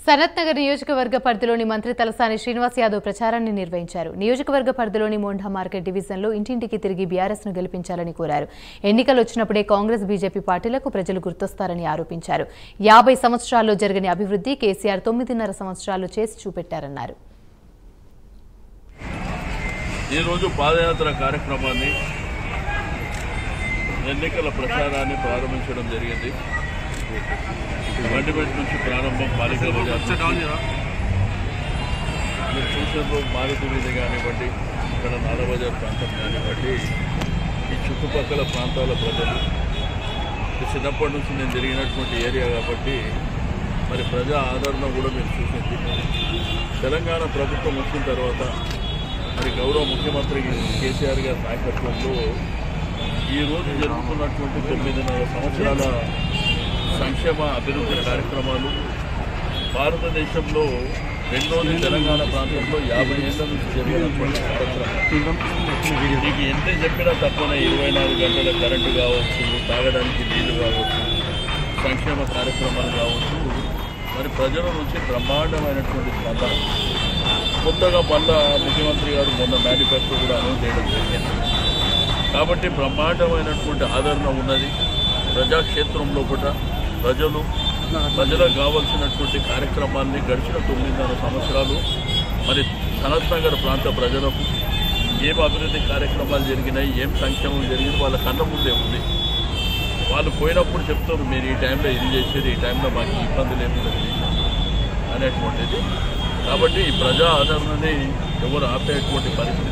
సనత్ నగర్ నియోజకవర్గ పరిధిలోని మంత్రి తలసాని శ్రీనివాస్ యాదవ్ ప్రచారాన్ని నిర్వహించారు నియోజకవర్గ పరిధిలోని మోంఢా మార్కెట్ డివిజన్లో ఇంటింటికి తిరిగి బీఆర్ఎస్ ను గెలిపించాలని కోరారు ఎన్నికలు వచ్చినప్పుడే కాంగ్రెస్ బీజేపీ పార్టీలకు ప్రజలు గుర్తొస్తారని ఆరోపించారు యాభై సంవత్సరాల్లో జరగని అభివృద్ధి కేసీఆర్ తొమ్మిదిన్నర సంవత్సరాలు చేసి చూపెట్టారన్నారు ఈరోజు పాదయాత్ర కార్యక్రమాన్ని ఎన్నికల ప్రచారాన్ని ప్రారంభించడం జరిగింది మండిపేట నుంచి ప్రారంభం బాలికల బజార్ నుంచి మీరు చూసారు మారుతి వీధి కానివ్వండి ఇక్కడ నాలబజార్ ప్రాంతం కానివ్వండి ఈ చుట్టుపక్కల ప్రాంతాల ప్రజలు ఇది చిన్నప్పటి నుంచి నేను తిరిగినటువంటి ఏరియా కాబట్టి మరి ప్రజా ఆదరణ కూడా మీరు చూసింది తెలంగాణ ప్రభుత్వం వచ్చిన తర్వాత మరి గౌరవ ముఖ్యమంత్రి కేసీఆర్ గారి నాయకత్వంలో ఈ రోజు జరుగుతున్నటువంటి తొమ్మిదిన్నర సంవత్సరాల సంక్షేమ అభివృద్ధి కార్యక్రమాలు భారతదేశంలో రెండోది తెలంగాణ ప్రాంతంలో యాభై ఏళ్ల నుంచి జరిగినటువంటి కార్యక్రమం మీకు ఎంత చెప్పినా తక్కువ ఇరవై నాలుగు గంటల కరెంటు కావచ్చు తాగడానికి నీళ్లు కావచ్చు సంక్షేమ కార్యక్రమాలు కావచ్చు మరి ప్రజల నుంచి బ్రహ్మాండమైనటువంటి స్పందన కొత్తగా మళ్ళా ముఖ్యమంత్రి గారు మొన్న మేనిఫెస్టో కూడా అనౌన్స్ చేయడం జరిగింది కాబట్టి బ్రహ్మాండమైనటువంటి ఆదరణ ఉన్నది ప్రజాక్షేత్రంలో కూడా ప్రజలు ప్రజలకు కావలసినటువంటి కార్యక్రమాల్ని గడిచిన తొమ్మిదిన్నర సంవత్సరాలు మరి సనత్ నగర్ ప్రాంత ప్రజలకు ఏం అభివృద్ధి కార్యక్రమాలు జరిగినాయి ఏం సంక్షేమం జరిగింది వాళ్ళ కళ్ళ ముందే ఉంది వాళ్ళు పోయినప్పుడు చెప్తారు మీరు ఈ టైంలో ఇది చేసేది ఈ టైంలో మాకు ఈ ఇబ్బంది లేకుండా చేశారు అనేటువంటిది కాబట్టి ఈ ప్రజా ఆదరణని ఎవరు ఆపేటువంటి పరిస్థితి